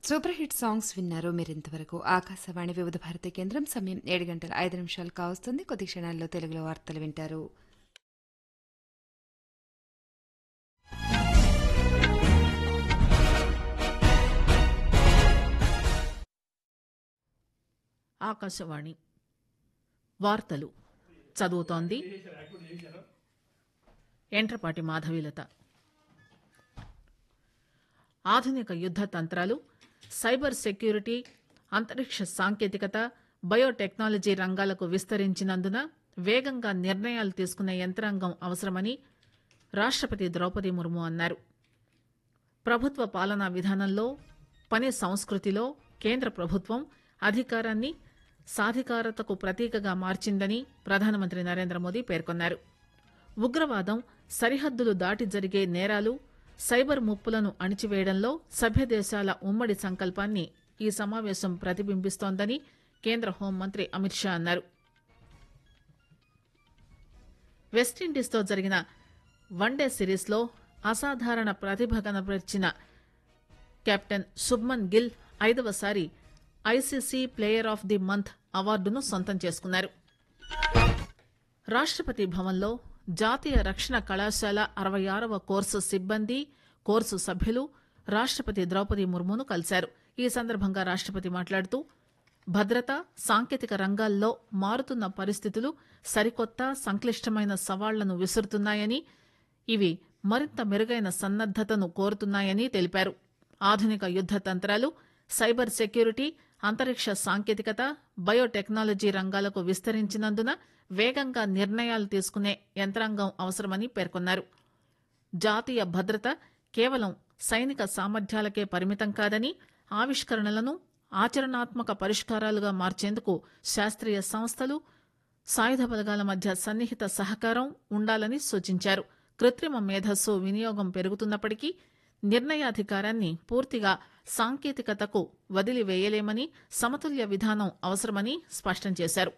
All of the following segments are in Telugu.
సూపర్ హిట్ సాంగ్స్ విన్నారు మీరింతవరకు ఆకాశవాణి వివిధ భారతి కేంద్రం సమయం ఏడు గంటల ఐదు నిమిషాలు కావస్తుంది కొద్ది క్షణాల్లో తెలుగులో వార్తలు వింటారు ఆకాశవాణి వార్తలు చదువుతోంది ఎంట్రపాటి మాధవీలత ఆధునిక యుద్ద తంత్రాలు సైబర్ సెక్యూరిటీ అంతరిక్ష సాంకేతికత బయోటెక్నాలజీ రంగాలకు విస్తరించినందున వేగంగా నిర్ణయాలు తీసుకునే యంత్రాంగం అవసరమని రాష్టపతి ద్రౌపది ముర్ము అన్నారు ప్రభుత్వ పాలనా విధానంలో పని సంస్కృతిలో కేంద్ర ప్రభుత్వం అధికారాన్ని సాధికారతకు ప్రతీకగా మార్చిందని ప్రధానమంత్రి నరేంద్ర మోదీ పేర్కొన్నారు ఉగ్రవాదం సరిహద్దులు దాటి జరిగే నేరాలు సైబర్ ముప్పులను అణిచివేయడంలో సభ్య దేశాల ఉమ్మడి సంకల్పాన్ని ఈ సమావేశం ప్రతిబింబిస్తోందని కేంద్ర హోంమంత్రి అమిత్ షా అన్నారు వెస్టిండీస్తో జరిగిన వన్డే సిరీస్లో అసాధారణ ప్రతిభ కనబరిచిన కెప్టెన్ శుభ్మన్ గిల్ ఐదవసారి ICC player of the month అవార్డును సొంతం చేసుకున్నారు రాష్టపతి భవన్లో జాతీయ రక్షణ కళాశాల అరవై ఆరవ కోర్సు సిబ్బంది కోర్సు సభ్యులు రాష్టపతి ద్రౌపది ముర్మును కలిశారు ఈ సందర్భంగా రాష్టపతి మాట్లాడుతూ భద్రత సాంకేతిక రంగాల్లో మారుతున్న పరిస్థితులు సరికొత్త సంక్లిష్టమైన సవాళ్లను విసురుతున్నాయని ఇవి మరింత మెరుగైన సన్నద్దతను కోరుతున్నాయని తెలిపారు ఆధునిక యుద్ద తంత్రాలు సైబర్ సెక్యూరిటీ అంతరిక్ష సాంకేతికత బయోటెక్నాలజీ రంగాలకు విస్తరించినందున వేగంగా నిర్ణయాలు తీసుకునే యంత్రాంగం అవసరమని పేర్కొన్నారు జాతీయ భద్రత కేవలం సైనిక సామర్థ్యాలకే పరిమితం కాదని ఆవిష్కరణలను ఆచరణాత్మక పరిష్కారాలుగా మార్చేందుకు శాస్త్రీయ సంస్థలు సాయుధ బలగాల మధ్య సన్నిహిత సహకారం ఉండాలని సూచించారు కృత్రిమ మేధస్సు వినియోగం పెరుగుతున్నప్పటికీ నిర్ణయాధికారాన్ని పూర్తిగా సాంకేతికతకు వదిలివేయలేమని సమతుల్య విధానం అవసరమని స్పష్టం చేశారు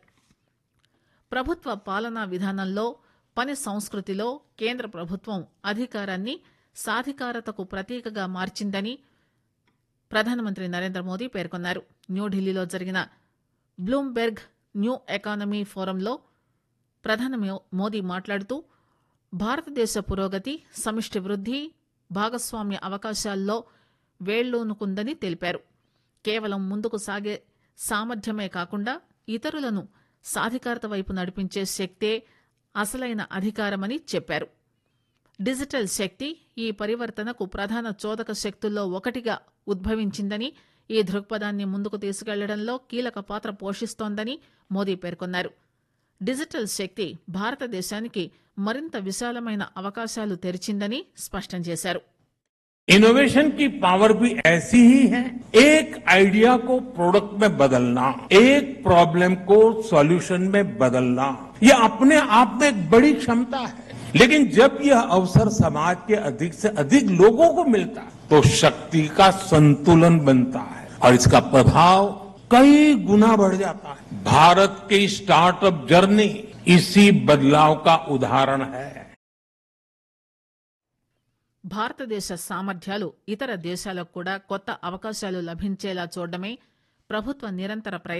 ప్రభుత్వ పాలనా విధానంలో పని సంస్కృతిలో కేంద్ర ప్రభుత్వం అధికారాన్ని సాధికారతకు ప్రతీకగా మార్చిందని ప్రధానమంత్రి నరేంద్ర మోదీ పేర్కొన్నారు న్యూఢిల్లీలో జరిగిన బ్లూంబెర్గ్ న్యూ ఎకానమీ ఫోరంలో ప్రధాని మోదీ మాట్లాడుతూ భారతదేశ పురోగతి సమిష్టి వృద్ది భాగస్వామ్య అవకాశాల్లో వేళ్లూనుకుందని తెలిపారు కేవలం ముందుకు సాగే సామర్థ్యమే కాకుండా ఇతరులను సాధికారత వైపు నడిపించే శక్తే అసలైన అధికారమని చెప్పారు డిజిటల్ శక్తి ఈ పరివర్తనకు ప్రధాన చోదక శక్తుల్లో ఒకటిగా ఉద్భవించిందని ఈ దృక్పథాన్ని ముందుకు తీసుకెళ్లడంలో కీలక పాత్ర పోషిస్తోందని మోదీ పేర్కొన్నారు డిజిటల్ శక్తి భారతదేశానికి మరింత విశాలమైన అవకాశాలు తెరిచిందని స్పష్టం చేశారు इनोवेशन की पावर भी ऐसी ही है एक आइडिया को प्रोडक्ट में बदलना एक प्रॉब्लम को सॉल्यूशन में बदलना यह अपने आप में एक बड़ी क्षमता है लेकिन जब यह अवसर समाज के अधिक से अधिक लोगों को मिलता है तो शक्ति का संतुलन बनता है और इसका प्रभाव कई गुना बढ़ जाता है भारत की स्टार्टअप जर्नी इसी बदलाव का उदाहरण है భారతదేశ సామర్థ్యాలు ఇతర దేశాలకు కూడా కొత్త అవకాశాలు లభించేలా చూడడమే ప్రభుత్వ నిరంతర ప్రయత్నం